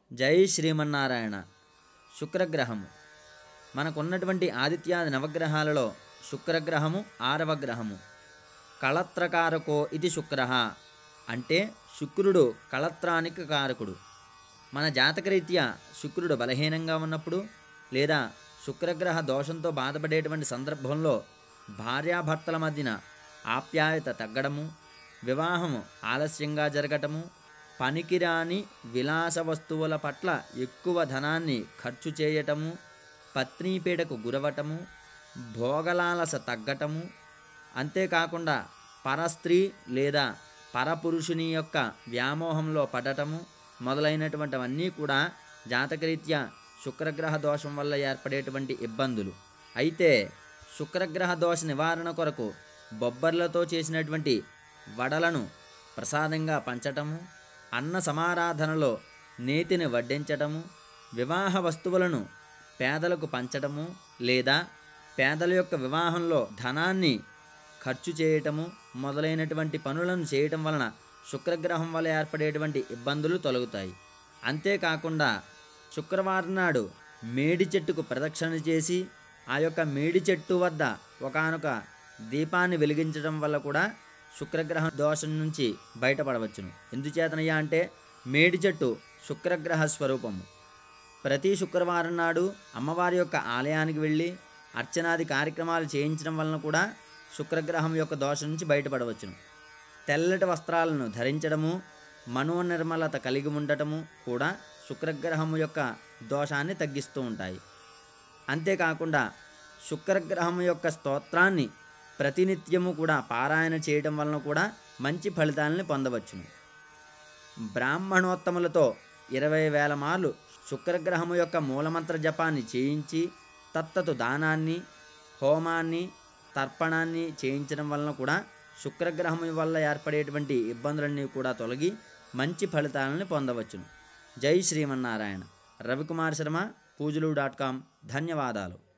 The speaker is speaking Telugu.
జై శ్రీమన్నారాయణ శుక్రగ్రహము మనకున్నటువంటి ఆదిత్యాది నవగ్రహాలలో శుక్రగ్రహము ఆరవ గ్రహము కళత్రకారకో ఇది శుక్ర అంటే శుక్రుడు కళత్రానికి కారకుడు మన జాతకరీత్యా శుక్రుడు బలహీనంగా ఉన్నప్పుడు లేదా శుక్రగ్రహ దోషంతో బాధపడేటువంటి సందర్భంలో భార్యాభర్తల మధ్యన ఆప్యాయత తగ్గడము వివాహము ఆలస్యంగా జరగటము పనికిరాని విలాస వస్తువుల పట్ల ఎక్కువ ధనాన్ని ఖర్చు చేయటము పత్నీపీడకు గురవటము భోగలాలస తగ్గటము అంతేకాకుండా పరస్త్రీ లేదా పరపురుషుని యొక్క వ్యామోహంలో పడటము మొదలైనటువంటివన్నీ కూడా జాతకరీత్యా శుక్రగ్రహ దోషం వల్ల ఏర్పడేటువంటి ఇబ్బందులు అయితే శుక్రగ్రహ దోష నివారణ కొరకు బొబ్బర్లతో చేసినటువంటి వడలను ప్రసాదంగా పంచటము అన్న సమారాధనలో నేతిని వడ్డించటము వివాహ వస్తువులను పేదలకు పంచటము లేదా పేదల యొక్క వివాహంలో ధనాన్ని ఖర్చు చేయటము మొదలైనటువంటి పనులను చేయటం వలన శుక్రగ్రహం వల్ల ఏర్పడేటువంటి ఇబ్బందులు తొలగుతాయి అంతేకాకుండా శుక్రవారం నాడు మేడి చెట్టుకు ప్రదక్షిణ చేసి ఆ యొక్క మేడి చెట్టు వద్ద ఒకానొక దీపాన్ని వెలిగించడం వల్ల కూడా శుక్రగ్రహ దోషం నుంచి బయటపడవచ్చును ఎందుచేతనయ్యా అంటే మేడి చెట్టు శుక్రగ్రహ స్వరూపము ప్రతి శుక్రవారం నాడు అమ్మవారి యొక్క ఆలయానికి వెళ్ళి అర్చనాది కార్యక్రమాలు చేయించడం వలన కూడా శుక్రగ్రహం యొక్క దోషం నుంచి బయటపడవచ్చును తెల్లటి వస్త్రాలను ధరించడము మనోనిర్మలత కలిగి ఉండటము కూడా శుక్రగ్రహం యొక్క దోషాన్ని తగ్గిస్తూ ఉంటాయి అంతేకాకుండా శుక్రగ్రహం యొక్క స్తోత్రాన్ని ప్రతినిత్యము కూడా పారాయణ చేయడం వలన కూడా మంచి ఫలితాలని పొందవచ్చును బ్రాహ్మణోత్తములతో ఇరవై వేల మార్లు శుక్రగ్రహము యొక్క మూలమంత్ర జపాన్ని చేయించి తత్తతు దానాన్ని హోమాన్ని తర్పణాన్ని చేయించడం వలన కూడా శుక్రగ్రహం వల్ల ఏర్పడేటువంటి ఇబ్బందులన్నీ కూడా తొలగి మంచి ఫలితాలను పొందవచ్చును జై శ్రీమన్నారాయణ రవికుమార్ శర్మ పూజలు డాట్ కామ్ ధన్యవాదాలు